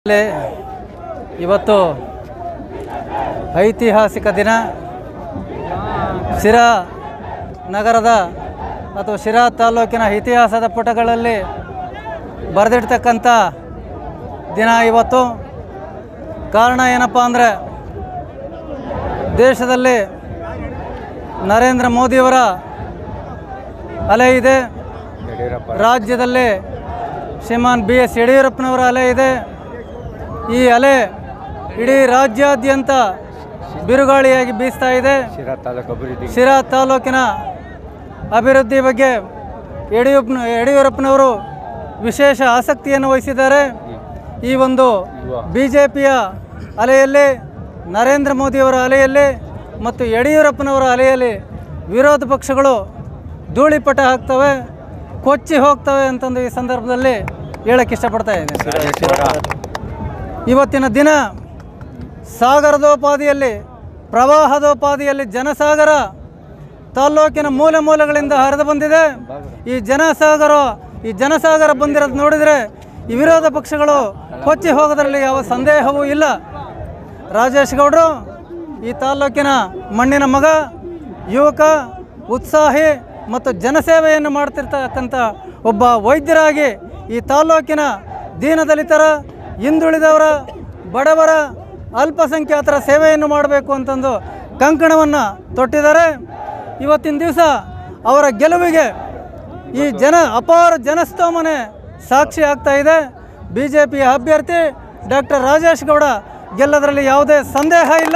ಜಿಲ್ಲೆ ಇವತ್ತು ಐತಿಹಾಸಿಕ ದಿನ ಶಿರಾ ನಗರದ ಅಥವಾ ಶಿರಾ ತಾಲೂಕಿನ ಇತಿಹಾಸದ ಪುಟಗಳಲ್ಲಿ ಬರೆದಿಡ್ತಕ್ಕಂಥ ದಿನ ಇವತ್ತು ಕಾರಣ ಏನಪ್ಪ ಅಂದರೆ ದೇಶದಲ್ಲಿ ನರೇಂದ್ರ ಮೋದಿಯವರ ಅಲೆ ಇದೆ ರಾಜ್ಯದಲ್ಲಿ ಶ್ರೀಮಾನ್ ಬಿ ಎಸ್ ಯಡಿಯೂರಪ್ಪನವರ ಅಲೆ ಇದೆ ಈ ಅಲೆ ಇಡೀ ರಾಜ್ಯಾದ್ಯಂತ ಬಿರುಗಾಳಿಯಾಗಿ ಬೀಸ್ತಾ ಇದೆ ಶಿರಾ ತಾಲೂಕು ಅಭಿವೃದ್ಧಿ ಶಿರಾ ತಾಲೂಕಿನ ಅಭಿವೃದ್ಧಿ ಬಗ್ಗೆ ಯಡಿಯೂರಪ್ಪನ ಯಡಿಯೂರಪ್ಪನವರು ವಿಶೇಷ ಆಸಕ್ತಿಯನ್ನು ವಹಿಸಿದ್ದಾರೆ ಈ ಒಂದು ಬಿ ಜೆ ಪಿಯ ಅಲೆಯಲ್ಲಿ ನರೇಂದ್ರ ಮೋದಿಯವರ ಅಲೆಯಲ್ಲಿ ಮತ್ತು ಯಡಿಯೂರಪ್ಪನವರ ಅಲೆಯಲ್ಲಿ ವಿರೋಧ ಪಕ್ಷಗಳು ಧೂಳಿಪಟ ಹಾಕ್ತವೆ ಕೊಚ್ಚಿ ಹೋಗ್ತವೆ ಅಂತಂದು ಈ ಸಂದರ್ಭದಲ್ಲಿ ಹೇಳಕ್ಕೆ ಇಷ್ಟಪಡ್ತಾ ಇದ್ದೀನಿ ರಾಜೇಶ್ವರ ಇವತ್ತಿನ ದಿನ ಸಾಗರದೋಪಾದಿಯಲ್ಲಿ ಪ್ರವಾಹದೋಪಾದಿಯಲ್ಲಿ ಜನಸಾಗರ ತಾಲ್ಲೂಕಿನ ಮೂಲೆ ಮೂಲೆಗಳಿಂದ ಹರಿದು ಬಂದಿದೆ ಈ ಜನಸಾಗರ ಈ ಜನಸಾಗರ ಬಂದಿರೋದು ನೋಡಿದರೆ ಈ ವಿರೋಧ ಪಕ್ಷಗಳು ಕೊಚ್ಚಿ ಹೋಗೋದ್ರಲ್ಲಿ ಯಾವ ಸಂದೇಹವೂ ಇಲ್ಲ ರಾಜೇಶ್ ಗೌಡರು ಈ ತಾಲ್ಲೂಕಿನ ಮಣ್ಣಿನ ಮಗ ಯುವಕ ಉತ್ಸಾಹಿ ಮತ್ತು ಜನಸೇವೆಯನ್ನು ಮಾಡ್ತಿರ್ತಕ್ಕಂಥ ಒಬ್ಬ ವೈದ್ಯರಾಗಿ ಈ ತಾಲ್ಲೂಕಿನ ದೀನದಲಿತರ ಹಿಂದುಳಿದವರ ಬಡವರ ಅಲ್ಪಸಂಖ್ಯಾತರ ಸೇವೆಯನ್ನು ಮಾಡಬೇಕು ಅಂತಂದು ಕಂಕಣವನ್ನು ತೊಟ್ಟಿದ್ದಾರೆ ಇವತ್ತಿನ ದಿವಸ ಅವರ ಗೆಲುವಿಗೆ ಈ ಜನ ಅಪಾರ ಜನಸ್ತೋಮನೆ ಸಾಕ್ಷಿ ಆಗ್ತಾ ಇದೆ ಬಿ ಜೆ ಪಿಯ ಅಭ್ಯರ್ಥಿ ಡಾಕ್ಟರ್ ರಾಜೇಶ್ ಗೌಡ ಗೆಲ್ಲದರಲ್ಲಿ ಯಾವುದೇ ಸಂದೇಹ ಇಲ್ಲ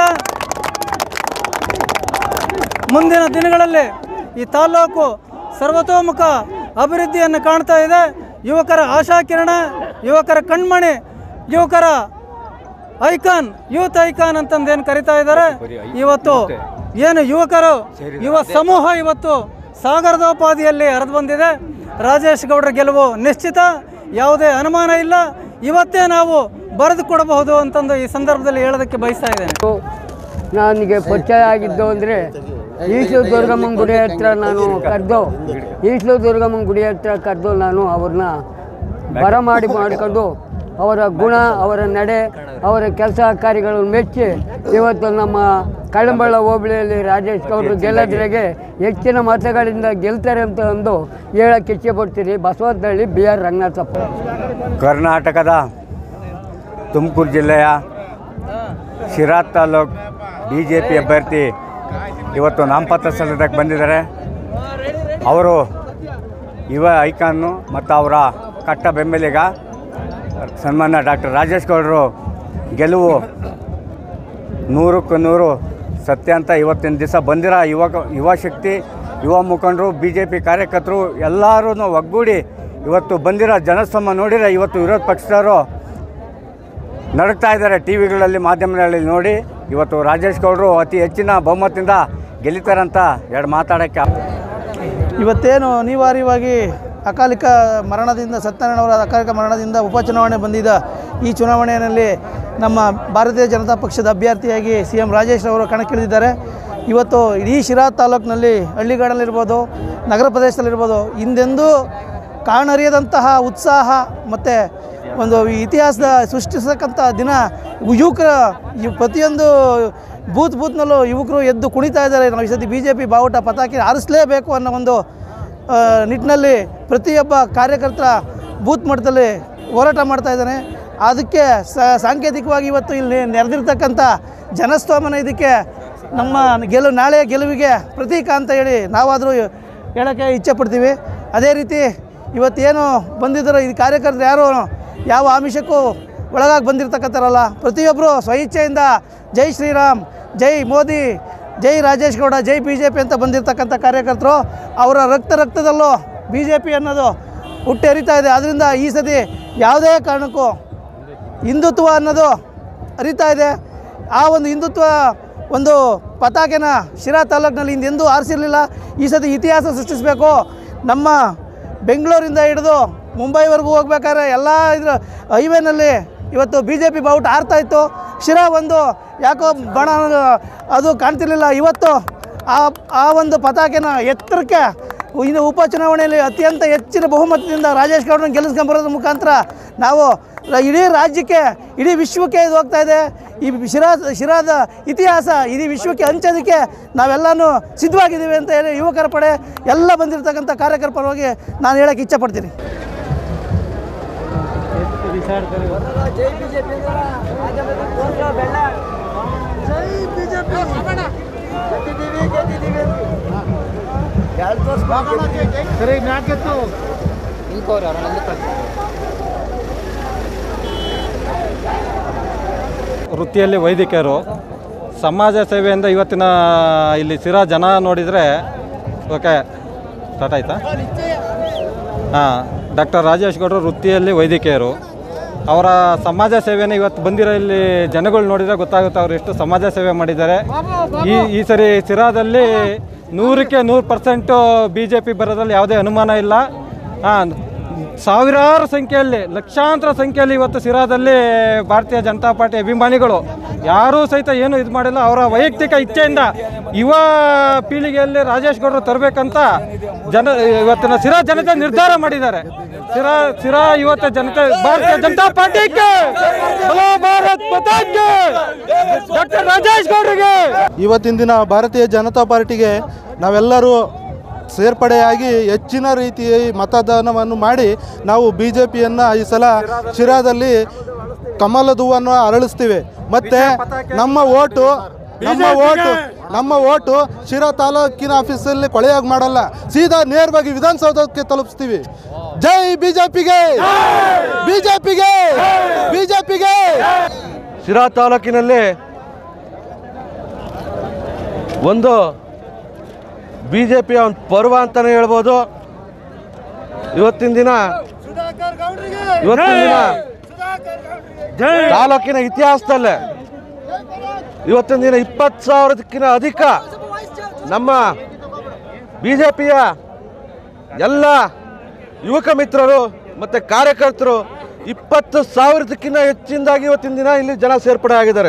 ಮುಂದಿನ ದಿನಗಳಲ್ಲಿ ಈ ತಾಲ್ಲೂಕು ಸರ್ವತೋಮುಖ ಅಭಿವೃದ್ಧಿಯನ್ನು ಕಾಣ್ತಾ ಇದೆ ಯುವಕರ ಆಶಾಕಿರಣ ಯುವಕರ ಕಣ್ಮಣಿ ಯುವಕರ ಐಕಾನ್ ಯೂತ್ ಐಕಾನ್ ಅಂತಂದು ಏನು ಕರಿತಾ ಇದ್ದಾರೆ ಇವತ್ತು ಏನು ಯುವಕರು ಯುವ ಸಮೂಹ ಇವತ್ತು ಸಾಗರದೋಪಾದಿಯಲ್ಲಿ ಹರಿದು ಬಂದಿದೆ ರಾಜೇಶ್ ಗೌಡರ ಗೆಲುವು ನಿಶ್ಚಿತ ಯಾವುದೇ ಅನುಮಾನ ಇಲ್ಲ ಇವತ್ತೇ ನಾವು ಬರೆದು ಕೊಡಬಹುದು ಅಂತಂದು ಈ ಸಂದರ್ಭದಲ್ಲಿ ಹೇಳೋದಕ್ಕೆ ಬಯಸ್ತಾ ಇದ್ದೇನೆ ನನಗೆ ಪರಿಚಯ ಆಗಿದ್ದು ಅಂದರೆ ಈಶ್ಲು ದುರ್ಗಮ್ಮನ ಗುಡಿ ಹತ್ರ ನಾನು ಕರೆದು ಈಶ್ಲು ದುರ್ಗಮ್ಮನ ಗುಡಿ ಹತ್ರ ಕರೆದು ನಾನು ಅವ್ರನ್ನ ಬರಮಾಡಿ ಮಾಡಿಕೊಂಡು ಅವರ ಗುಣ ಅವರ ನಡೆ ಅವರ ಕೆಲಸ ಕಾರ್ಯಗಳನ್ನು ಮೆಚ್ಚಿ ಇವತ್ತು ನಮ್ಮ ಕಳಂಬಳ್ಳ ಹೋಬಳಿಯಲ್ಲಿ ರಾಜೇಶ್ ಗೌಡರು ಗೆಲ್ಲದ್ರೆಗೆ ಹೆಚ್ಚಿನ ಮತಗಳಿಂದ ಗೆಲ್ತಾರೆ ಅಂತ ಒಂದು ಹೇಳಕ್ಕೆ ಇಚ್ಛೆಪಡ್ತೀನಿ ಬಸವನಹಳ್ಳಿ ಬಿ ಆರ್ ರಂಗನಾಥಪ್ಪ ಕರ್ನಾಟಕದ ತುಮಕೂರು ಜಿಲ್ಲೆಯ Sira taluk B J P ಅಭ್ಯರ್ಥಿ ಇವತ್ತು ನಾಮಪತ್ರ ಸಲ್ಲಿಸಕ್ಕೆ ಬಂದಿದ್ದಾರೆ ಅವರು ಯುವ ಐಕಾನ್ನು ಮತ್ತು ಅವರ ಕಟ್ಟ ಬೆಂಬಲಿಗ ಸನ್ಮಾನ್ಯ ಡಾಕ್ಟರ್ ರಾಜೇಶ್ ಗೌಡರು ಗೆಲುವು ನೂರಕ್ಕೂ ನೂರು ಸತ್ಯ ಅಂತ ಇವತ್ತಿನ ದಿವಸ ಬಂದಿರೋ ಯುವಕ ಯುವ ಶಕ್ತಿ ಯುವ ಮುಖಂಡರು ಬಿ ಜೆ ಪಿ ಕಾರ್ಯಕರ್ತರು ಎಲ್ಲರೂ ಒಗ್ಗೂಡಿ ಇವತ್ತು ಬಂದಿರೋ ಜನಸ್ತಂಭ ನೋಡಿದರೆ ಇವತ್ತು ವಿರೋಧ ಪಕ್ಷದವರು ನಡುಕ್ತಾ ಇದ್ದಾರೆ ಟಿ ವಿಗಳಲ್ಲಿ ಮಾಧ್ಯಮಗಳಲ್ಲಿ ನೋಡಿ ಇವತ್ತು ರಾಜೇಶ್ ಗೌಡರು ಅತಿ ಹೆಚ್ಚಿನ ಬಹುಮತದಿಂದ ಗೆಲ್ಲಿತಾರಂತ ಎರಡು ಮಾತಾಡೋಕ್ಕೆ ಇವತ್ತೇನು ಅನಿವಾರ್ಯವಾಗಿ ಅಕಾಲಿಕ ಮರಣದಿಂದ ಸತ್ಯನಾರಾಯಣವರ ಅಕಾಲಿಕ ಮರಣದಿಂದ ಉಪಚುನಾವಣೆ ಬಂದಿದ್ದ ಈ ಚುನಾವಣೆಯಲ್ಲಿ ನಮ್ಮ ಭಾರತೀಯ ಜನತಾ ಪಕ್ಷದ ಅಭ್ಯರ್ಥಿಯಾಗಿ ಸಿ ಎಂ ರಾಜೇಶ್ ಅವರು ಕಣಕ್ಕಿಳಿದಿದ್ದಾರೆ ಇವತ್ತು ಇಡೀ ಶಿರಾ ತಾಲೂಕಿನಲ್ಲಿ ಹಳ್ಳಿಗಾಡಲ್ಲಿರ್ಬೋದು ನಗರ ಪ್ರದೇಶದಲ್ಲಿರ್ಬೋದು ಹಿಂದೆಂದೂ ಕಾಣರಿಯದಂತಹ ಉತ್ಸಾಹ ಮತ್ತು ಒಂದು ಇತಿಹಾಸದ ಸೃಷ್ಟಿಸತಕ್ಕಂಥ ದಿನ ಯುವಕರ ಇವ್ ಪ್ರತಿಯೊಂದು ಬೂತ್ ಬೂತ್ನಲ್ಲೂ ಯುವಕರು ಎದ್ದು ಕುಣಿತಾ ಇದ್ದಾರೆ ನಾವು ಈ ಸತಿ ಬಿ ಜೆ ಪಿ ಬಾವುಟ ಪತಾಕಿ ಹಾರಿಸಲೇಬೇಕು ಅನ್ನೋ ಒಂದು ಆ, ನಿಟ್ಟಿನಲ್ಲಿ ಪ್ರತಿಯೊಬ್ಬ ಕಾರ್ಯಕರ್ತರ ಬೂತ್ ಮಟ್ಟದಲ್ಲಿ ಹೋರಾಟ ಮಾಡ್ತಾ ಇದ್ದಾನೆ ಅದಕ್ಕೆ ಸ- ಸಾಂಕೇತಿಕವಾಗಿ ಇವತ್ತು ಇಲ್ಲಿ ನೆರೆದಿರ್ತಕ್ಕಂಥ ಜನಸ್ತೋಮನ ಇದಕ್ಕೆ ನಮ್ಮ ಗೆಲುವು ನಾಳೆಯ ಗೆಲುವಿಗೆ ಪ್ರತೀಕ ಅಂತ ಹೇಳಿ ನಾವಾದರೂ ಹೇಳೋಕ್ಕೆ ಇಚ್ಛೆ ಪಡ್ತೀವಿ ಅದೇ ರೀತಿ ಇವತ್ತೇನು ಬಂದಿದ್ದರು ಈ ಕಾರ್ಯಕರ್ತರು ಯಾರು ಯಾವ ಆಮಿಷಕ್ಕೂ ಒಳಗಾಗಿ ಬಂದಿರತಕ್ಕಂಥರಲ್ಲ ಪ್ರತಿಯೊಬ್ಬರು ಸ್ವಇಚ್ಛೆಯಿಂದ ಜೈ ಶ್ರೀರಾಮ್ ಜೈ ಮೋದಿ ಜೈ ರಾಜೇಶ್ ಗೌಡ ಜೈ ಬಿ ಜೆ ಪಿ ಅಂತ ಬಂದಿರತಕ್ಕಂಥ ಕಾರ್ಯಕರ್ತರು ಅವರ ರಕ್ತ ರಕ್ತದಲ್ಲೂ ಬಿ ಜೆ ಪಿ ಅನ್ನೋದು ಹುಟ್ಟೆರಿತಾ ಇದೆ ಅದರಿಂದ ಈ ಸತಿ ಯಾವುದೇ ಕಾರಣಕ್ಕೂ ಹಿಂದುತ್ವ ಅನ್ನೋದು ಅರಿತಾ ಇದೆ ಆ ಒಂದು ಹಿಂದುತ್ವ ಒಂದು ಪತಾಕೆನ ಶಿರಾ ತಾಲೂಕಿನಲ್ಲಿ ಹಿಂದೆಂದೂ ಆರಿಸಿರಲಿಲ್ಲ ಈ ಸತಿ ಇತಿಹಾಸ ಸೃಷ್ಟಿಸಬೇಕು ನಮ್ಮ ಬೆಂಗಳೂರಿಂದ ಹಿಡಿದು ಮುಂಬೈವರೆಗೂ ಹೋಗ್ಬೇಕಾದ್ರೆ ಎಲ್ಲ ಇದ್ರ ಹೈವೇನಲ್ಲಿ ಇವತ್ತು ಬಿ ಜೆ ಪಿ ಬಾವುಟ ಆರ್ತಾ ಇತ್ತು ಶಿರಾ ಒಂದು ಯಾಕೋ ಬಣ ಅದು ಕಾಣ್ತಿರ್ಲಿಲ್ಲ ಇವತ್ತು ಆ ಆ ಒಂದು ಪತಾಕೆನ ಎತ್ತರಕ್ಕೆ ಇನ್ನು ಉಪಚುನಾವಣೆಯಲ್ಲಿ ಅತ್ಯಂತ ಹೆಚ್ಚಿನ ಬಹುಮತದಿಂದ ರಾಜೇಶ್ ಗೌಡರನ್ನ ಗೆಲ್ಲಿಸ್ಕೊಂಬರೋದ್ರ ಮುಖಾಂತರ ನಾವು ರ- ಇಡೀ ರಾಜ್ಯಕ್ಕೆ ಇಡೀ ವಿಶ್ವಕ್ಕೆ ಇದು ಹೋಗ್ತಾ ಇದೆ ಈ ಶಿರಾ ಶಿರಾದ ಇತಿಹಾಸ ಇಡೀ ವಿಶ್ವಕ್ಕೆ ಹಂಚೋದಕ್ಕೆ ನಾವೆಲ್ಲನೂ ಸಿದ್ಧವಾಗಿದ್ದೀವಿ ಅಂತ ಹೇಳಿ ಯುವಕರ ಪಡೆ ಎಲ್ಲ ಬಂದಿರತಕ್ಕಂಥ ಕಾರ್ಯಕರ್ತರ ಪರವಾಗಿ ನಾನು ಹೇಳಕ್ಕೆ ಇಚ್ಛಪಡ್ತೀನಿ ವೃತ್ತಿಯಲ್ಲಿ ವೈದಿಕರು ಸಮಾಜ ಸೇವೆಯಿಂದ ಇವತ್ತಿನ ಇಲ್ಲಿ ಸಿರಾ ಜನ ನೋಡಿದರೆ ಓಕೆ ಸ್ಟಾರ್ಟ್ ಆಯ್ತಾ ಹಾಂ ಡಾಕ್ಟರ್ ರಾಜೇಶ್ ಗೌಡರು ವೃತ್ತಿಯಲ್ಲಿ ವೈದಿಕೆಯರು ಅವರ ಸಮಾಜ ಸೇವೆನ ಇವತ್ತು ಬಂದಿರೋ ಇಲ್ಲಿ ಜನಗಳು ನೋಡಿದರೆ ಗೊತ್ತಾಗುತ್ತೆ ಅವ್ರು ಎಷ್ಟು ಸಮಾಜ ಸೇವೆ ಮಾಡಿದ್ದಾರೆ ಈ ಈ ಸರಿ ಸಿರಾದಲ್ಲಿ ನೂರಕ್ಕೆ ನೂರು ಪರ್ಸೆಂಟು ಬಿ ಜೆ ಪಿ ಬರೋದ್ರಲ್ಲಿ ಯಾವುದೇ ಅನುಮಾನ ಇಲ್ಲ ಹಾಂ ಸಾವಿರಾರು ಸಂಖ್ಯೆಯಲ್ಲಿ ಲಕ್ಷಾಂತರ ಸಂಖ್ಯೆಯಲ್ಲಿ ಇವತ್ತು ಸಿರಾದಲ್ಲಿ ಭಾರತೀಯ ಜನತಾ ಪಾರ್ಟಿ ಅಭಿಮಾನಿಗಳು ಯಾರೂ ಸಹಿತ ಏನು ಇದು ಮಾಡಿಲ್ಲ ಅವರ ವೈಯಕ್ತಿಕ ಇಚ್ಛೆಯಿಂದ ಯುವ ಪೀಳಿಗೆಯಲ್ಲಿ ರಾಜೇಶ್ ಗೌಡರು ತರಬೇಕಂತ ಜನ ಇವತ್ತಿನ ಸಿರಾ ಜನತೆ ನಿರ್ಧಾರ ಮಾಡಿದ್ದಾರೆ ಸಿರಾ ಸಿರಾ ಇವತ್ತು ಜನತೆ ಭಾರತೀಯ ಜನತಾ ಪಾರ್ಟಿಗೆ ಬಲೋ ಭಾರತ್ ಮಾತಾಕ್ಕೆ! ಡಾಕ್ಟರ್ ರಾಜೇಶ್ ಗೌಡರಿಗೆ ಇವತ್ತಿನ ದಿನ ಭಾರತೀಯ ಜನತಾ ಪಾರ್ಟಿಗೆ ನಾವೆಲ್ಲರೂ ಸೇರ್ಪಡೆಯಾಗಿ ಹೆಚ್ಚಿನ ರೀತಿಯ ಮತದಾನವನ್ನು ಮಾಡಿ ನಾವು ಬಿ ಜೆ ಪಿಯನ್ನು ಈ ಸಲ ಶಿರಾದಲ್ಲಿ ಕಮಲದ ಹೂವನ್ನು ಅರಳಿಸ್ತೀವಿ ಮತ್ತೆ ನಮ್ಮ ಓಟು ನಮ್ಮ ಓಟು ನಮ್ಮ ಓಟು ಶಿರಾ ತಾಲೂಕಿನ ಆಫೀಸಲ್ಲಿ ಕೊಳೆಯಾಗಿ ಮಾಡಲ್ಲ ಸೀದಾ ನೇರವಾಗಿ ವಿಧಾನಸೌಧಕ್ಕೆ ತಲುಪಿಸ್ತೀವಿ ಜೈ ಬಿಜೆಪಿಗೆ ಬಿಜೆಪಿಗೆ ಬಿಜೆಪಿಗೆ ಶಿರಾ ತಾಲೂಕಿನಲ್ಲಿ ಒಂದು ಬಿ ಜೆ ಪಿಯ ಒಂದು ಪರ್ವ ಅಂತಲೇ ಹೇಳ್ಬೋದು ಇವತ್ತಿನ ದಿನ ಇವತ್ತಿನ ದಿನ ತಾಲೂಕಿನ ಇತಿಹಾಸದಲ್ಲೇ ಇವತ್ತಿನ ದಿನ ಇಪ್ಪತ್ತು ಸಾವಿರದಕ್ಕಿಂತ ಅಧಿಕ ನಮ್ಮ ಬಿ ಜೆ ಪಿಯ ಎಲ್ಲ ಯುವಕ ಮಿತ್ರರು ಮತ್ತು ಕಾರ್ಯಕರ್ತರು ಇಪ್ಪತ್ತು ಸಾವಿರದಕ್ಕಿಂತ ಹೆಚ್ಚಿನದಾಗಿ ಇವತ್ತಿನ ದಿನ ಇಲ್ಲಿ ಜನ ಸೇರ್ಪಡೆ ಆಗಿದ್ದಾರೆ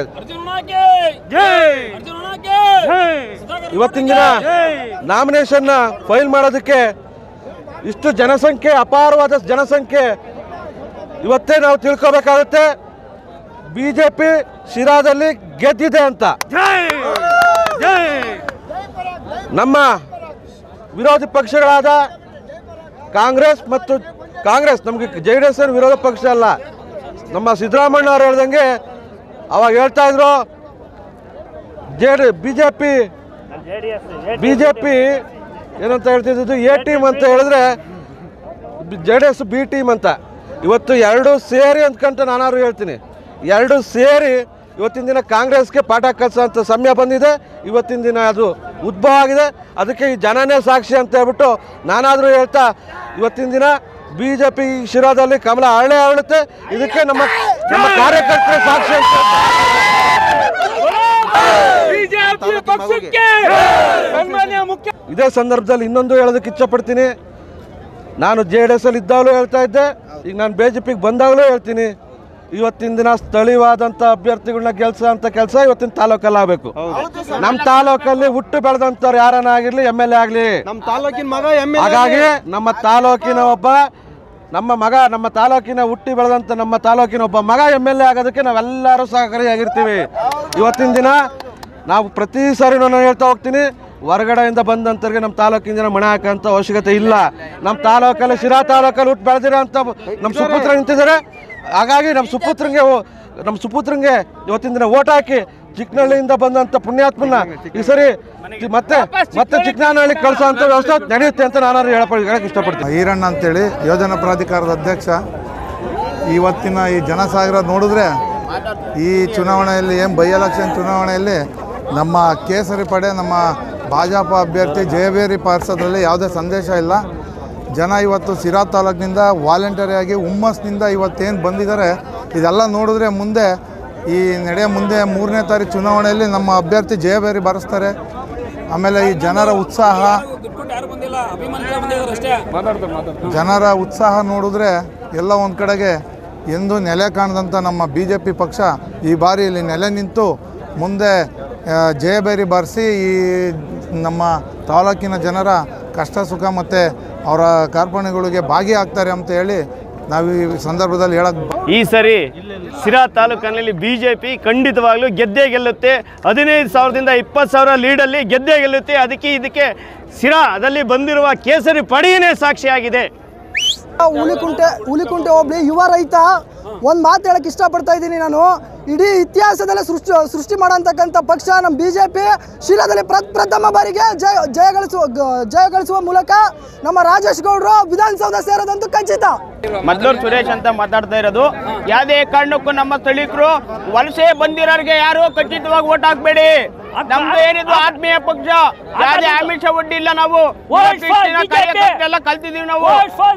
ಇವತ್ತಿನ ದಿನ ನಾಮಿನೇಷನ್ನ ಫೈಲ್ ಮಾಡೋದಕ್ಕೆ ಇಷ್ಟು ಜನಸಂಖ್ಯೆ ಅಪಾರವಾದ ಜನಸಂಖ್ಯೆ ಇವತ್ತೇ ನಾವು ತಿಳ್ಕೊಬೇಕಾಗುತ್ತೆ ಬಿ ಜೆ ಪಿ ಶಿರಾದಲ್ಲಿ ಗೆದ್ದಿದೆ ಅಂತ ನಮ್ಮ ವಿರೋಧಿ ಪಕ್ಷಗಳಾದ ಕಾಂಗ್ರೆಸ್ ಮತ್ತು ಕಾಂಗ್ರೆಸ್ ನಮಗೆ ಜೆ ಡಿ ಎಸ್ ವಿರೋಧ ಪಕ್ಷ ಅಲ್ಲ ನಮ್ಮ ಸಿದ್ದರಾಮಣ್ಣ ಅವ್ರು ಹೇಳ್ದಂಗೆ ಅವಾಗ ಹೇಳ್ತಾ ಇದ್ರು J D B J P B J P ಏನಂತ ಹೇಳ್ತಿದ್ದು ಎ ಟೀಮ್ ಅಂತ ಹೇಳಿದ್ರೆ J D S B team ಅಂತ ಇವತ್ತು ಎರಡು ಸೇರಿ ಅಂದ್ಕಂತ ನಾನಾದ್ರು ಹೇಳ್ತೀನಿ ಎರಡು ಸೇರಿ ಇವತ್ತಿನ ದಿನ ಕಾಂಗ್ರೆಸ್ಗೆ ಪಾಠ ಕಲಿಸೋಂಥ ಸಮಯ ಬಂದಿದೆ ಇವತ್ತಿನ ದಿನ ಅದು ಉದ್ಭವ ಆಗಿದೆ ಅದಕ್ಕೆ ಈ ಜನನೇ ಸಾಕ್ಷಿ ಅಂತ ಹೇಳ್ಬಿಟ್ಟು ನಾನಾದರೂ ಹೇಳ್ತಾ ಇವತ್ತಿನ ದಿನ ಬಿ ಜೆ ಪಿ ಶಿರಾದಲ್ಲಿ ಕಮಲ ಅರಳೆ ಅರಳುತ್ತೆ ಇದಕ್ಕೆ ನಮ್ಮ ನಮ್ಮ ಕಾರ್ಯಕರ್ತರು ಸಾಕ್ಷಿ ಅಂತ ಇದೇ ಸಂದರ್ಭದಲ್ಲಿ ಇನ್ನೊಂದು ಹೇಳೋದಕ್ಕೆ ಇಚ್ಛಪಡ್ತೀನಿ ನಾನು ಜೆ ಡಿ ಎಸ್ ಅಲ್ಲಿ ಇದ್ದಾಗಲೂ ಹೇಳ್ತಾ ಇದ್ದೆ ಈಗ ನಾನು ಬಿ ಜೆ ಪಿಗೆ ಬಂದಾಗಲೂ ಹೇಳ್ತೀನಿ ಇವತ್ತಿನ ದಿನ ಸ್ಥಳೀಯವಾದಂಥ ಅಭ್ಯರ್ಥಿಗಳನ್ನ ಗೆಲ್ಸೋ ಅಂತ ಕೆಲಸ ಇವತ್ತಿನ ತಾಲೂಕಲ್ಲಿ ಆಗಬೇಕು ನಮ್ಮ ತಾಲೂಕಲ್ಲಿ ಹುಟ್ಟು ಬೆಳೆದಂಥವ್ರು ಯಾರನ್ನ ಆಗಿರ್ಲಿ ಎಮ್ ಎಲ್ ಎ ಆಗಲಿ ನಮ್ಮ ತಾಲೂಕಿನ ಮಗ ಎಮ್ ಹಾಗಾಗಿ ನಮ್ಮ ತಾಲೂಕಿನ ಒಬ್ಬ ನಮ್ಮ ಮಗ ನಮ್ಮ ತಾಲೂಕಿನ ಹುಟ್ಟಿ ಬೆಳೆದಂಥ ನಮ್ಮ ತಾಲೂಕಿನ ಒಬ್ಬ ಮಗ ಎಮ್ ಎಲ್ ಎ ಆಗೋದಕ್ಕೆ ನಾವೆಲ್ಲರೂ ಸಹಕಾರಿಯಾಗಿರ್ತೀವಿ ಇವತ್ತಿನ ದಿನ ನಾವು ಪ್ರತಿ ಸಾರಿ ನಾನು ಹೇಳ್ತಾ ಹೋಗ್ತೀನಿ ಹೊರಗಡೆಯಿಂದ ಬಂದಂಥವ್ರಿಗೆ ನಮ್ಮ ತಾಲೂಕಿನ ಜನ ಮನೆ ಹಾಕೋಂಥ ಅವಶ್ಯಕತೆ ಇಲ್ಲ ನಮ್ಮ ತಾಲೂಕಲ್ಲಿ ಶಿರಾ ತಾಲೂಕಲ್ಲಿ ಹುಟ್ಟು ಬೆಳೆದಿರೋ ಅಂತ ನಮ್ಮ ಸುಪುತ್ರ ನಿಂತಿದ್ದಾರೆ ಹಾಗಾಗಿ ನಮ್ಮ ಸುಪುತ್ರಂಗೆ ಓ- ನಮ್ಮ ಸುಪುತ್ರಂಗೆ ಇವತ್ತಿನ ದಿನ ಓಟ್ ಹಾಕಿ ಚಿಕ್ಕನಹಳ್ಳಿಯಿಂದ ಬಂದಂಥ ಪುಣ್ಯಾತ್ಮನ ಈ ಸರಿ ಚಿ- ಮತ್ತೆ ಮತ್ತೆ ಚಿಕ್ಕನಹಳ್ಳಿ ಕಳಿಸೋ ಅಂತ ವ್ಯವಸ್ಥೆ ನಡೆಯುತ್ತೆ ಅಂತ ನಾನು ಹೇಳಪ್ಪ ಹೇಳಕ್ಕೆ ಇಷ್ಟಪಡ್ತೀನಿ ಈರಣ್ಣ ಅಂತೇಳಿ ಯೋಜನಾ ಪ್ರಾಧಿಕಾರದ ಅಧ್ಯಕ್ಷ ಇವತ್ತಿನ ಈ ಜನಸಾಗರ ನೋಡಿದ್ರೆ ಈ ಚುನಾವಣೆಯಲ್ಲಿ ಏನು ಬೈ ಎಲೆಕ್ಷನ್ ಚುನಾವಣೆಯಲ್ಲಿ ನಮ್ಮ ಕೇಸರಿ ಪಡೆ ನಮ್ಮ ಭಾಜಪ ಅಭ್ಯರ್ಥಿ ಜಯಬೇರಿ ಪಾರ್ಸೋದ್ರಲ್ಲಿ ಯಾವುದೇ ಸಂದೇಶ ಇಲ್ಲ ಜನ ಇವತ್ತು ಸಿರಾ ತಾಲೂಕಿನಿಂದ ವಾಲಂಟರಿಯಾಗಿ ಹುಮ್ಮಸ್ನಿಂದ ಇವತ್ತೇನು ಬಂದಿದ್ದಾರೆ ಇದೆಲ್ಲ ನೋಡಿದ್ರೆ ಮುಂದೆ ಈ ನಡೆ ಮುಂದೆ ಮೂರನೇ ತಾರೀಕು ಚುನಾವಣೆಯಲ್ಲಿ ನಮ್ಮ ಅಭ್ಯರ್ಥಿ ಜಯಬೇರಿ ಬಾರಿಸ್ತಾರೆ ಆಮೇಲೆ ಈ ಜನರ ಉತ್ಸಾಹ ಜನರ ಉತ್ಸಾಹ ನೋಡಿದ್ರೆ ಎಲ್ಲ ಒಂದು ಕಡೆಗೆ ಎಂದು ನೆಲೆ ಕಾಣದಂಥ ನಮ್ಮ ಬಿ ಜೆ ಪಿ ಪಕ್ಷ ಈ ಬಾರಿ ಇಲ್ಲಿ ನೆಲೆ ನಿಂತು ಮುಂದೆ ಆ, ಜಯಬೇರಿ ಬಾರಿಸಿ ಈ ನಮ್ಮ ತಾಲೂಕಿನ ಜನರ ಕಷ್ಟ ಸುಖ ಮತ್ತು ಅವರ ಕಾರ್ಪಣ್ಯಗಳಿಗೆ ಭಾಗಿಯಾಗ್ತಾರೆ ಅಂತ ಹೇಳಿ ನಾವು ಈ ಸಂದರ್ಭದಲ್ಲಿ ಹೇಳಕ್ಕೆ ಈ ಸರಿ ಸಿರಾ ತಾಲೂಕಿನಲ್ಲಿ ಬಿ ಜೆ ಪಿ ಖಂಡಿತವಾಗ್ಲೂ ಗೆದ್ದೇ ಗೆಲ್ಲುತ್ತೆ ಹದಿನೈದು ಸಾವಿರದಿಂದ ಇಪ್ಪತ್ತು ಸಾವಿರ ಲೀಡಲ್ಲಿ ಗೆದ್ದೇ ಗೆಲ್ಲುತ್ತೆ ಅದಕ್ಕೆ ಇದಕ್ಕೆ ಸಿರಾದಲ್ಲಿ ಬಂದಿರುವ ಕೇಸರಿ ಪಡೆಯೇ ಸಾಕ್ಷಿಯಾಗಿದೆ ಹುಲಿಕುಂಟೆ ಹುಲಿಕುಂಟೆ ಹೋಬಳಿ ಯುವ ರೈತ ಒಂದು ಮಾತು ಹೇಳಕ್ಕೆ ಇಷ್ಟಪಡ್ತಾ ಇದ್ದೀನಿ ನಾನು ಇಡೀ ಇತಿಹಾಸದಲ್ಲೇ ಸೃಷ್ಟಿ ಸೃಷ್ಟಿ ಮಾಡೋಂತಕ್ಕಂಥ ಪಕ್ಷ ನಮ್ಮ ಬಿ ಜೆ ಪಿ ಶಿಲಾದಲ್ಲಿ ಪ್ರಥಮ ಬಾರಿಗೆ ಜಯ ಜಯಗಳಿಸುವ ಗ- ಜಯಗಳಿಸುವ ಮೂಲಕ ನಮ್ಮ ರಾಜೇಶ್ ಗೌಡರು ವಿಧಾನಸೌಧ ಸೇರೋದಂತೂ ಖಚಿತ ಮದ್ಲೂರ್ ಸುರೇಶ್ ಅಂತ ಮಾತಾಡ್ತಾ ಇರೋದು ಯಾವುದೇ ಕಾರಣಕ್ಕೂ ನಮ್ಮ ಸ್ಥಳೀಕರು ವಲಸೆ ಬಂದಿರೋರಿಗೆ ಯಾರು ಖಚಿತವಾಗಿ ಓಟ್ ಹಾಕ್ಬೇಡಿ ನಮ್ದು ಏನಿದು ಆತ್ಮೀಯ ಪಕ್ಷ ಯಾವುದೇ ಆಮಿಷ ಒಡ್ಡಿ ಇಲ್ಲ ನಾವು ಎಲ್ಲ ಕಲ್ತಿದೀವಿ ನಾವು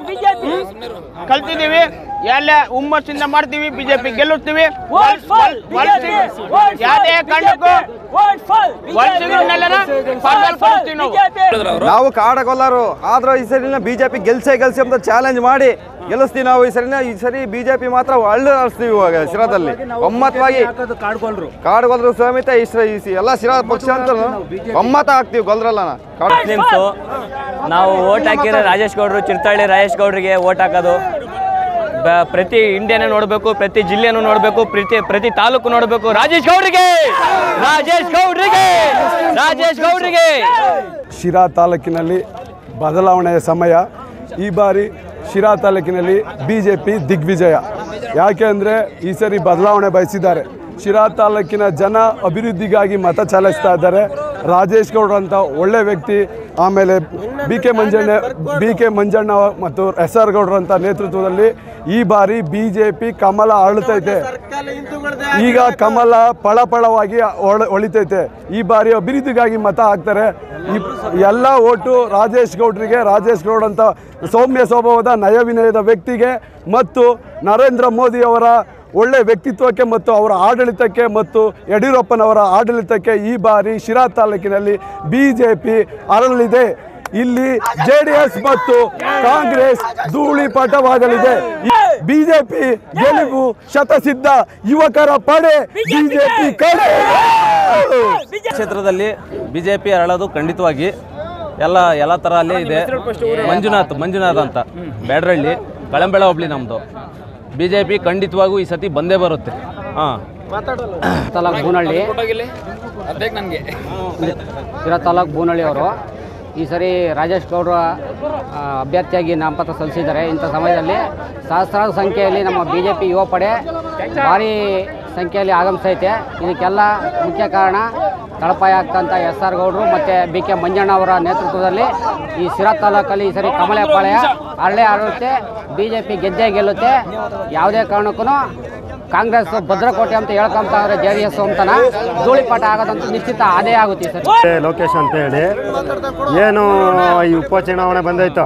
ಕಲ್ತಿದೀವಿ ಎಲ್ಲ ಹುಮ್ಮಸ್ಸಿಂದ ಮಾಡ್ತೀವಿ ಬಿಜೆಪಿ ಗೆಲ್ಲಿಸ್ತೀವಿ ವಲ್- ವಲ್- ವಲಸಿಗ- ಯಾವುದೇ ಕಾರಣಕ್ಕೂ ವಲಸಿಗರನ್ನೆಲ್ಲನ ಪಾರ್ಸಲ್ ಕಳಿಸ್ತೀವಿ ನಾವು ನಾವು ಕಾಡಗೊಲ್ಲರು ಆದ್ರೆ ಈ ಸರಿನ ಬಿಜೆಪಿ ಗೆಲ್ಸೇ ಗೆಲ್ಸಿ ಅಂತ ಚಾಲೆಂಜ್ ಮಾಡಿ ಗೆಲ್ಲಿಸ್ತೀವಿ ನಾವು ಈ ಸರಿನ ಈ ಸರಿ ಬಿಜೆಪಿ ಮಾತ್ರ ಒಳ್ಳೆ ನಡೆಸ್ತೀವಿ ಇವಾಗ ಶಿರಾದಲ್ಲಿ ಒಮ್ಮತವಾಗಿ ಕಾಡುಗೊಲ್ಲರು ಸಮೇತ ಈ ಸ- ಈ ಸ- ಎಲ್ಲ ಶಿರಾ ಪಕ್ಷ ಅಂತ ಒಮ್ಮತ ಹಾಕ್ತೀವಿ ಗೊಲ್ರಲ್ಲ ಮುಸ್ಲಿಮ್ಸು ನಾವು ಓಟ್ ಹಾಕಿರೋ ರಾಜೇಶ್ ಗೌಡರು ಚಿರ್ತಳ್ಳಿ ರಾಜೇಶ್ ಗೌಡ್ರಿಗೆ ಓಟ್ ಹಾಕೋದು ಬ- ಪ್ರತಿ ಇಂಡಿಯಾನೇ ನೋಡಬೇಕು ಪ್ರತಿ ಜಿಲ್ಲೆನೂ ನೋಡಬೇಕು ಪ್ರತಿ ಪ್ರತಿ ತಾಲೂಕು ನೋಡಬೇಕು ರಾಜೇಶ್ ಗೌಡ್ರಿಗೆ ರಾಜೇಶ್ ಗೌಡ್ರಿಗೆ ರಾಜೇಶ್ ಗೌಡ್ರಿಗೆ ಶಿರಾ ತಾಲೂಕಿನಲ್ಲಿ ಬದಲಾವಣೆಯ ಸಮಯ ಈ ಬಾರಿ ಶಿರಾ ತಾಲೂಕಿನಲ್ಲಿ ಬಿ ಜೆ ಪಿ ದಿಗ್ವಿಜಯ ಯಾಕೆ ಅಂದರೆ ಈ ಸರಿ ಬದಲಾವಣೆ ಬಯಸಿದ್ದಾರೆ ಶಿರಾ ತಾಲೂಕಿನ ಜನ ಅಭಿವೃದ್ಧಿಗಾಗಿ ಮತ ಚಲಾಯಿಸ್ತಾ ಇದ್ದಾರೆ ರಾಜೇಶ್ ಗೌಡ್ರು ಅಂತ ಒಳ್ಳೆ ವ್ಯಕ್ತಿ ಆಮೇಲೆ B K Manjanna B K Manjanna ಮತ್ತು ಎಸ್ ಆರ್ ಗೌಡ್ರು ಅಂತ ನೇತೃತ್ವದಲ್ಲಿ ಈ ಬಾರಿ ಬಿ ಜೆ ಪಿ ಕಮಲ ಅರಳುತ್ತೈತೆ ಈಗ ಕಮಲ ಪಳಪಳವಾಗಿ ಒಳ ಒಳಿತೈತೆ ಈ ಬಾರಿ ಅಭಿವೃದ್ಧಿಗಾಗಿ ಮತ ಹಾಕ್ತಾರೆ ಈ ಎಲ್ಲ ಓಟು ರಾಜೇಶ್ ಗೌಡ್ರಿಗೆ ರಾಜೇಶ್ ಗೌಡ್ ಅಂತ ಸೌಮ್ಯ ಸ್ವಭಾವದ ನಯವಿನಯದ ವ್ಯಕ್ತಿಗೆ ಮತ್ತು ನರೇಂದ್ರ ಮೋದಿ ಅವರ ಒಳ್ಳೆ ವ್ಯಕ್ತಿತ್ವಕ್ಕೆ ಮತ್ತು ಅವರ ಆಡಳಿತಕ್ಕೆ ಮತ್ತು ಯಡಿಯೂರಪ್ಪನವರ ಆಡಳಿತಕ್ಕೆ ಈ ಬಾರಿ ಶಿರಾ ತಾಲೂಕಿನಲ್ಲಿ ಬಿ ಜೆ ಪಿ ಅರಳಲಿದೆ ಇಲ್ಲಿ ಜೆ ಡಿ ಎಸ್ ಮತ್ತು ಕಾಂಗ್ರೆಸ್ ಧೂಳಿಪಟವಾಗಲಿದೆ ಬಿಜೆಪಿ ಗೆಲುವು ಶತಸಿದ್ಧ ಯುವಕರ ಪಡೆ ಬಿಜೆಪಿ ಕಡೆ ಕ್ಷೇತ್ರದಲ್ಲಿ ಬಿಜೆಪಿ ಅರಳೋದು ಖಂಡಿತವಾಗಿ ಎಲ್ಲ ಎಲ್ಲ ಥರ ಅಲ್ಲೇ ಇದೆ ಮಂಜುನಾಥ್ ಮಂಜುನಾಥ್ ಅಂತ ಬ್ಯಾಡ್ರಳ್ಳಿ ಕಳಂಬೆಳ ಹೋಬ್ಳಿ ನಮ್ಮದು ಬಿ ಜೆ ಪಿ ಖಂಡಿತವಾಗೂ ಈ ಸತಿ ಬಂದೇ ಬರುತ್ತೆ ಹಾಂ ತಾಲೂಕು ಬೂನಹಳ್ಳಿ ಶಿರಾ ತಾಲೂಕು ಬೂನಹಳ್ಳಿ ಅವರು ಈ ಸರಿ ರಾಜೇಶ್ ಗೌಡ್ರ ಆ, ಅಭ್ಯರ್ಥಿಯಾಗಿ ನಾಮಪತ್ರ ಸಲ್ಲಿಸಿದ್ದಾರೆ ಇಂಥ ಸಮಯದಲ್ಲಿ ಸಹಸ್ರಾರು ಸಂಖ್ಯೆಯಲ್ಲಿ ನಮ್ಮ ಬಿ ಜೆ ಪಿ ಯುವ ಪಡೆ ಭಾರಿ ಸಂಖ್ಯೆಯಲ್ಲಿ ಆಗಮಿಸೈತೆ ಇದಕ್ಕೆಲ್ಲ ಮುಖ್ಯ ಕಾರಣ ತಳಪಾಯ ಆಗ್ತಂಥ ಎಸ್ ಆರ್ ಗೌಡರು ಮತ್ತು ಬಿ ಕೆ ಮಂಜಣ್ಣ ಅವರ ನೇತೃತ್ವದಲ್ಲಿ ಈ ಸಿರಾ ತಾಲೂಕಲ್ಲಿ ಈ ಸರಿ ಕಮಲ ಪಾಳ್ಯ ಅರಳೆ ಆಡುತ್ತೆ ಬಿ ಜೆ ಪಿ ಗೆದ್ದೇ ಗೆಲ್ಲುತ್ತೆ ಯಾವುದೇ ಕಾರಣಕ್ಕೂ ಕಾಂಗ್ರೆಸ್ ಭದ್ರಕೋಟೆ ಅಂತ ಹೇಳ್ಕೊಂತಾರೆ ಜೆ ಡಿ ಎಸ್ ಅಂತನ ಧೂಳಿಪಾಠ ಆಗೋದಂತೂ ನಿಶ್ಚಿತ ಅದೇ ಆಗುತ್ತೆ ಈ ಸರಿ ಲೋಕೇಶ್ ಅಂತ ಹೇಳಿ ಏನು ಈ ಉಪಚುನಾವಣೆ ಬಂದೈತೋ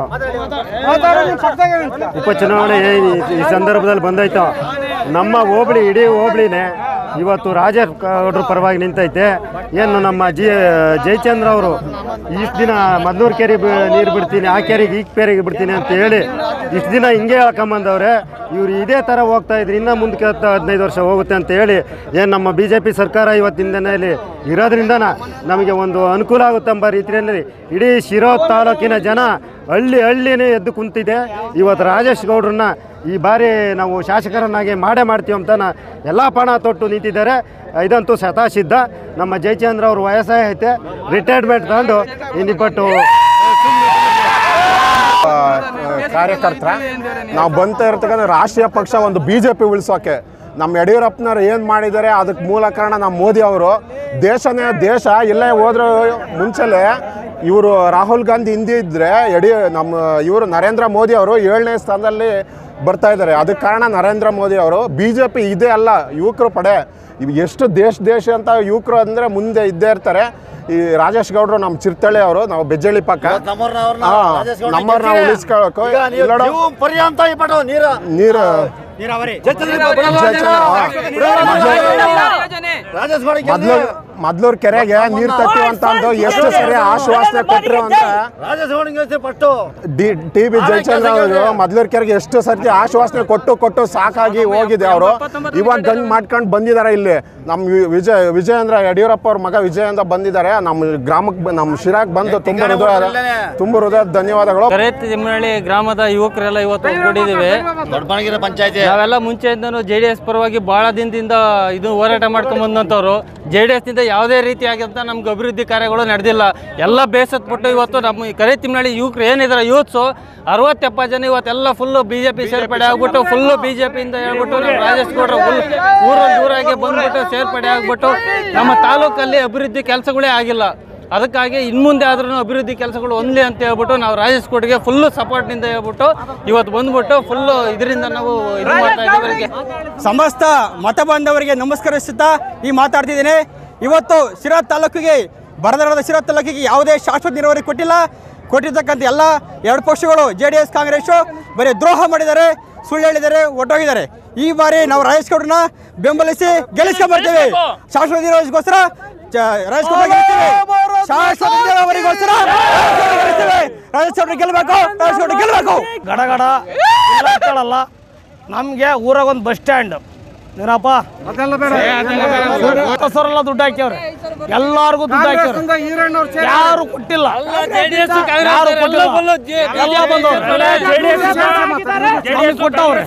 ಉಪಚುನಾವಣೆ ಏನ್ ಈ- ಈ ಸಂದರ್ಭದಲ್ಲಿ ಬಂದೈತೋ ನಮ್ಮ ಹೋಬಳಿ ಇಡೀ ಹೋಬಳಿನೇ ಇವತ್ತು ರಾಜೇಶ್ ಗೌಡ್ರ ಪರವಾಗಿ ನಿಂತೈತೆ ಏನು ನಮ್ಮ ಜಿ ಜಯಚಂದ್ರ ಅವರು ಇಷ್ಟು ದಿನ ಮದ್ನೂರು ಕೆರೆ ಬಿ- ನೀರು ಬಿಡ್ತೀನಿ ಆ ಕೆರೆಗೆ ಈ ಕೆರೆಗೆ ಬಿಡ್ತೀನಿ ಅಂತ ಹೇಳಿ ಇಷ್ಟು ದಿನ ಹಿಂಗೆ ಹೇಳ್ಕೊಂಬಂದವ್ರೆ ಇವ್ರು ಇದೇ ಥರ ಹೋಗ್ತಾ ಇದ್ರು ಇನ್ನೂ ಮುಂದಕ್ಕೆ ಹತ್ತು ಹದಿನೈದು ವರ್ಷ ಹೋಗುತ್ತೆ ಅಂತ ಹೇಳಿ ಏನು ನಮ್ಮ ಬಿ ಜೆ ಪಿ ಸರ್ಕಾರ ಇವತ್ತಿನ ದಿನದಲ್ಲಿ ಇರೋದ್ರಿಂದ ನಮಗೆ ಒಂದು ಅನುಕೂಲ ಆಗುತ್ತೆಂಬ ರೀತಿಯಲ್ಲಿ ಇಡೀ ಶಿರೋ ತಾಲೂಕಿನ ಜನ ಹಳ್ಳಿ ಹಳ್ಳಿನೇ ಎದ್ದು ಕುಂತಿದೆ ಇವತ್ತು ರಾಜೇಶ್ ಗೌಡ್ರನ್ನ ಈ ಬಾರಿ ನಾವು ಶಾಸಕರನ್ನಾಗಿ ಮಾಡೇ ಮಾಡ್ತೀವಿ ಅಂತ ಎಲ್ಲ ಪಣ ತೊಟ್ಟು ನಿಂತಿದ್ದಾರೆ ಇದಂತೂ ಶತಾಸಿದ್ಧ ನಮ್ಮ ಜಯಚಂದ್ರ ಅವ್ರ ವಯಸ್ಸಾಗೈತೆ ರಿಟೈರ್ಮೆಂಟ್ ತಗೊಂಡು ಇನ್ನಿಪ್ಪಟ್ಟು ಕಾರ್ಯಕರ್ತರ ನಾವು ಬಂತ ಇರ್ತಕ್ಕಂಥ ರಾಷ್ಟ್ರೀಯ ಪಕ್ಷ ಒಂದು ಬಿ ಜೆ ಪಿ ಉಳಿಸೋಕೆ ನಮ್ಮ ಯಡಿಯೂರಪ್ಪನವ್ರು ಏನು ಮಾಡಿದ್ದಾರೆ ಅದಕ್ಕೆ ಮೂಲ ಕಾರಣ ನಮ್ಮ ಮೋದಿ ಅವರು ದೇಶನೇ ದೇಶ ಎಲ್ಲೇ ಹೋದ್ರೂ ಮುಂಚೆಲೆ ಇವರು ರಾಹುಲ್ ಗಾಂಧಿ ಹಿಂದೆ ಇದ್ದರೆ ಯಡಿ ನಮ್ಮ ಇವರು ನರೇಂದ್ರ ಮೋದಿ ಅವರು ಏಳನೇ ಸ್ಥಾನದಲ್ಲಿ ಬರ್ತಾ ಇದ್ದಾರೆ ಅದಕ್ಕೆ ಕಾರಣ ನರೇಂದ್ರ ಮೋದಿ ಅವರು ಬಿ ಜೆ ಪಿ ಇದೇ ಅಲ್ಲ ಯುವಕರು ಪಡೆ ಇವ್ ಎಷ್ಟು ದೇಶ ದೇಶ ಅಂತ ಯುವಕರು ಅಂದರೆ ಮುಂದೆ ಇದ್ದೇ ಇರ್ತಾರೆ ಈ ರಾಜೇಶ್ ಗೌಡ್ರು ನಮ್ಮ ಚಿರ್ತಳ್ಳಿ ಅವರು ನಾವು ಬೆಜ್ಜಳ್ಳಿ ಪಕ್ಕ ಹಾ, ನಮ್ಮವ್ರನ್ನ ಉಳಿಸ್ಕೊಳ್ಳೋಕೆ ಇಲ್ಲಿ ನೋಡು, ಪರ್ಯಂತ ಈ ಪಟು ನೀರು ನೀರು ನೀರಾವರಿ ಮೊದಲು ಮೊದ್ಲೂರ್ ಕೆರೆಗೆ ನೀರ್ ತತ್ತೀವಿ ಅಂತ ಅಂದು ಎಷ್ಟು ಸರಿ ಆಶ್ವಾಸನೆ ಕೊಟ್ಟರು ಅಂತ ಡಿ ಟಿ ಬಿ ಜಯಚಂದ್ರ ಅವರು ಮೊದ್ಲೂರ್ ಕೆರೆಗೆ ಎಷ್ಟು ಸರ್ತಿ ಆಶ್ವಾಸನೆ ಕೊಟ್ಟು ಕೊಟ್ಟು ಸಾಕಾಗಿ ಹೋಗಿದೆ ಅವರು ಇವಾಗ ಗಂಡ್ ಮಾಡ್ಕೊಂಡು ಬಂದಿದ್ದಾರೆ ಇಲ್ಲಿ ನಮ್ಮ ವಿ- ವಿಜಯ ವಿಜಯೇಂದ್ರ ಯಡಿಯೂರಪ್ಪ ಅವ್ರ ಮಗ ವಿಜಯೇಂದ್ರ ಬಂದಿದ್ದಾರೆ ನಮ್ಮ ಗ್ರಾಮಕ್ಕೆ ಬ- ನಮ್ಮ ಶಿರಾಕ್ ಬಂದು ತುಂಬ ಹೃದಯ ತುಂಬ ಹೃದಯ ಧನ್ಯವಾದಗಳು ತಿಮ್ಮನಹಳ್ಳಿ ಗ್ರಾಮದ ಯುವಕರೆಲ್ಲ ಇವತ್ತು ಒಗ್ಗೂಡಿದ್ದೀವಿ ಪಂಚಾಯತಿ ನಾವೆಲ್ಲ ಮುಂಚೆಯಿಂದನೂ ಜೆ ಡಿ ಎಸ್ ಪರವಾಗಿ ಬಹಳ ದಿನದಿಂದ ಇದು ಹೋರಾಟ ಮಾಡ್ಕೊಂಡ್ ಬಂದಂಥವ್ರು ಜೆ ಡಿ ಎಸ್ನಿಂದ ಯಾವುದೇ ರೀತಿಯಾಗಿಂತ ನಮ್ಗೆ ಅಭಿವೃದ್ಧಿ ಕಾರ್ಯಗಳು ನಡೆದಿಲ್ಲ ಎಲ್ಲ ಬೇಸತ್ಬಿಟ್ಟು ಇವತ್ತು ನಮ್ಮ ಈ ಕರೆ ತಿಮ್ಮನಹಳ್ಳಿ ಯುವಕರು ಏನಿದ್ದಾರೆ ಯೂತ್ಸು ಅರವತ್ತೆಪ್ಪತ್ತು ಜನ ಇವತ್ತೆಲ್ಲ ಫುಲ್ಲು ಬಿ ಜೆ ಪಿ ಸೇರ್ಪಡೆ ಆಗ್ಬಿಟ್ಟು ಫುಲ್ಲು ಬಿ ಜೆ ಪಿಯಿಂದ ಹೇಳ್ಬಿಟ್ಟು ನಮ್ಮ ರಾಜೇಶ್ ಗೌಡ್ರು ಫುಲ್ ಊರಲ್ಲಿ ಊರಾಗೆ ಬಂದ್ಬಿಟ್ಟು ಸೇರ್ಪಡೆ ಆಗ್ಬಿಟ್ಟು ನಮ್ಮ ತಾಲೂಕಲ್ಲಿ ಅಭಿವೃದ್ಧಿ ಕೆಲಸಗಳೇ ಆಗಿಲ್ಲ ಅದಕ್ಕಾಗಿ ಇನ್ಮುಂದೆ ಆದ್ರೂ ಅಭಿವೃದ್ಧಿ ಕೆಲಸಗಳು ಒಂದ್ಲಿ ಅಂತ ಹೇಳ್ಬಿಟ್ಟು ನಾವು ರಾಜೇಶ್ ಕೋಟಿಗೆ ಫುಲ್ಲು ಸಪೋರ್ಟ್ನಿಂದ ಹೇಳ್ಬಿಟ್ಟು ಇವತ್ತು ಬಂದ್ಬಿಟ್ಟು ಫುಲ್ಲು ಇದರಿಂದ ನಾವು ಇದು ಮಾಡ್ತಾ ಇದ್ದೀವಿ ಅವ್ರಿಗೆ. ಸಮಸ್ತ ಮತ ಬಾಂಧವರಿಗೆ ನಮಸ್ಕರಿಸುತ್ತಾ ಈ ಮಾತಾಡ್ತಿದ್ದೀನಿ ಇವತ್ತು ಶಿರಾ ತಾಲೂಕಿಗೆ ಬರದರದ ಶಿರಾ ತಾಲೂಕಿಗೆ ಯಾವುದೇ ಶಾಶ್ವತ ನೀರಾವರಿ ಕೊಟ್ಟಿಲ್ಲ ಕೊಟ್ಟಿರ್ತಕ್ಕಂಥ ಎಲ್ಲ ಎರಡು ಪಕ್ಷಗಳು ಜೆ ಡಿ ಎಸ್ ಕಾಂಗ್ರೆಸ್ಸು ಬರೀ ದ್ರೋಹ ಮಾಡಿದ್ದಾರೆ ಸುಳ್ಳು ಹೇಳಿದ್ದಾರೆ ಒಟ್ಟೋಗಿದ್ದಾರೆ ಈ ಬಾರಿ ನಾವು ರಾಜೇಶ್ ಗೌಡ್ರನ್ನ ಬೆಂಬಲಿಸಿ ಗೆಲ್ಲಿಸ್ಕೊಂಡ್ಬರ್ತೀವಿ ಶಾಶ್ವತ ನೀರಾವರಿಗೋಸ್ಕರ ಚ- ರಾಜೇಶ್ ಗೌಡ್ರ ಗೆಲ್ತೀವಿ ಶಾಶ್ವತ ನೀರಾವರಿಗೋಸ್ಕರ ರಾಜೇಶ್ ಗೌಡ್ರ ಗೆಲ್ಲಬೇಕು ರಾಜೇಶ್ ಗೌಡ್ರ ಗೆಲ್ಲಬೇಕು ಗಡಗಡ ಇಲ್ಲ ಅಂತೇಳಲ್ಲ ನಮಗೆ ಊರಾಗ ಒಂದು ಬಸ್ ಸ್ಟ್ಯಾಂಡ್ ಏನಪ್ಪ ಸರೆಲ್ಲ ದುಡ್ಡು ಹಾಕ್ಯವ್ರೆ ಎಲ್ಲಾರ್ಗು ದುಡ್ಡು ಹಾಕ್ಯವ್ರೆ ಯಾರು ಕೊಟ್ಟಿಲ್ಲ ಯಾರು ಕೊಟ್ಟಿಲ್ಲ ಎಲ್ಲ ಬಂದವ್ರೆ ನಮ್ಗ್ ಕೊಟ್ಟವ್ರೆ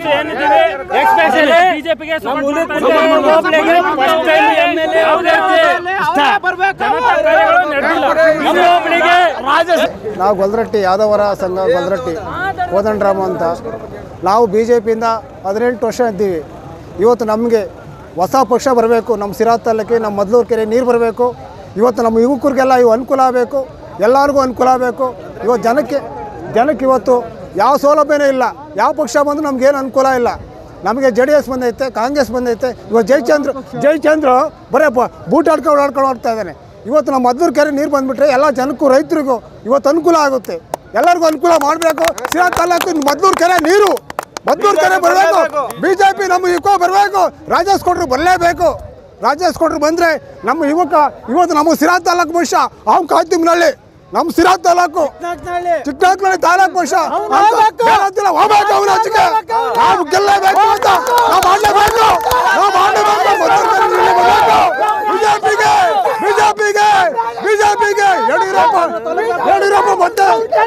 ನಾವು ಗೊಲ್ರಟ್ಟಿ ಯಾದವರ ಸಂಘ ಗೊಲ್ರಟ್ಟಿ ಕೋದಂಡರಾಮ ಅಂತ ನಾವು ಬಿ ಜೆ ಪಿಯಿಂದ ಹದಿನೆಂಟು ವರ್ಷ ಇದ್ದೀವಿ ಇವತ್ತು ನಮಗೆ ಹೊಸ ಪಕ್ಷ ಬರಬೇಕು ನಮ್ಮ ಸಿರಾ ತಾಲೂಕಿಗೆ ನಮ್ಮ ಮೊದಲೂರು ಕೆರೆ ನೀರು ಬರಬೇಕು ಇವತ್ತು ನಮ್ಮ ಯುವಕರಿಗೆಲ್ಲ ಇವು ಅನುಕೂಲ ಆಗಬೇಕು ಎಲ್ಲರಿಗೂ ಅನುಕೂಲ ಆಗಬೇಕು ಇವತ್ತು ಜನಕ್ಕೆ ಜನಕ್ಕೆ ಇವತ್ತು ಯಾವ ಸೌಲಭ್ಯನೂ ಇಲ್ಲ ಯಾವ ಪಕ್ಷ ಬಂದರೂ ನಮಗೇನು ಅನುಕೂಲ ಇಲ್ಲ ನಮಗೆ ಜೆ ಡಿ ಎಸ್ ಬಂದೈತೆ ಕಾಂಗ್ರೆಸ್ ಬಂದೈತೆ ಇವತ್ತು ಜಯಚಂದ್ರ ಜಯಚಂದ್ರ ಬರೇ ಬ ಬೂಟ್ ಆಡ್ಕೊಂಡು ಓಡಾಡ್ಕೊಂಡು ಹೋಗ್ತಾ ಇದ್ದಾನೆ ಇವತ್ತು ನಮ್ಮ ಮದ್ದೂರು ಕೆರೆ ನೀರು ಬಂದುಬಿಟ್ರೆ ಎಲ್ಲ ಜನಕ್ಕೂ ರೈತರಿಗೂ ಇವತ್ತು ಅನುಕೂಲ ಆಗುತ್ತೆ ಎಲ್ಲರಿಗೂ ಅನುಕೂಲ ಮಾಡಬೇಕು ಸಿರಾ ತಾಲೂಕು ಮದ್ದೂರು ಕೆರೆ ನೀರು ಮದ್ದೂರು ಕೆರೆ ಬರಬೇಕು ಬಿಜೆಪಿ ನಮ್ಮ ಯುವಕ ಬರಬೇಕು ರಾಜೇಶ್ ಕೊಟ್ರು ಬರಲೇಬೇಕು ರಾಜೇಶ್ ಕೊಟ್ರು ಬಂದರೆ ನಮ್ಮ ಯುವಕ ಇವತ್ತು ನಮ್ಮ ಸಿರಾ ತಾಲೂಕು ಭವಿಷ್ಯ ಅವ್ನು ಕಾಯ್ತಿಮ್ನಳ್ಳಿ ನಮ್ಮ ಸಿರಾ ತಾಲೂಕು ಚಿಕ್ಕನಾಗ್ನಳ್ಳಿ ತಾಲೂಕು ಭವಿಷ್ಯ ಹೋಗ್ಬೇಕು ಅವ್ರ ಆಚೆಗೆ ನಾವು ಗೆಲ್ಲಬೇಕು ಅಂತ ನಾವು ಮಾಡಲೇಬೇಕು ನಾವು ಮಾಡಲೇಬೇಕು ಬಿಜೆಪಿಗೆ ಬಿಜೆಪಿಗೆ ಬಿಜೆಪಿಗೆ ಯಡಿಯೂರಪ್ಪ ಯಡಿಯೂರಪ್ಪ ಮತ್ತೆ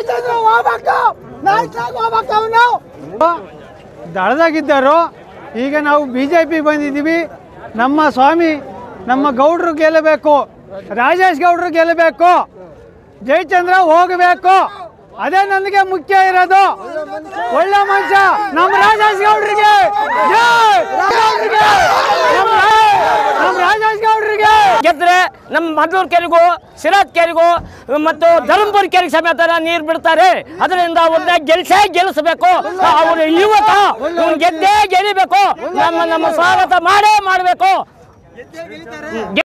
ದಳದಾಗಿದ್ದರು ಈಗ ನಾವು ಬಿ ಜೆ ಪಿ ಬಂದಿದ್ದೀವಿ ನಮ್ಮ ಸ್ವಾಮಿ ನಮ್ಮ ಗೌಡ್ರು ಗೆಲ್ಲಬೇಕು ರಾಜೇಶ್ ಗೌಡ್ರು ಗೆಲ್ಲಬೇಕು ಜಯಚಂದ್ರ ಹೋಗಬೇಕು ಅದೇ ನನಗೆ ಮುಖ್ಯ ಇರೋದು ಒಳ್ಳೆ ಮನುಷ್ಯ ನಮ್ಮ ರಾಜೇಶ್ ಗೌಡ್ರಿಗೆ ಜೈ! ಗೌಡ್ರಿಗೆ! ನಮ್ಮ ರಾ- ನಮ್ಮ ರಾಜೇಶ್ ಗೌಡ್ರಿಗೆ ಗೆದ್ರೆ ನಮ್ಮ ಮದ್ದೂರು ಕೆರೆಗೂ ಸಿರಾಜ್ ಕೆರೆಗೂ ಮತ್ತು ಧರ್ಮಪುರ ಕೆರೆಗೆ ಸಮೇತ ನೀರು ಬಿಡ್ತಾರೆ ಅದರಿಂದ ಅವ್ರನ್ನ ಗೆಲ್ಸೇ ಗೆಲ್ಲಿಸಬೇಕು ಅವರು ಯುವಕ ಇವ್ನು ಗೆದ್ದೇ ಗೆಲ್ಲಿಬೇಕು ನಮ್ಮ ನಮ್ಮ ಸ್ವಾಗತ ಮಾಡೇ ಮಾಡಬೇಕು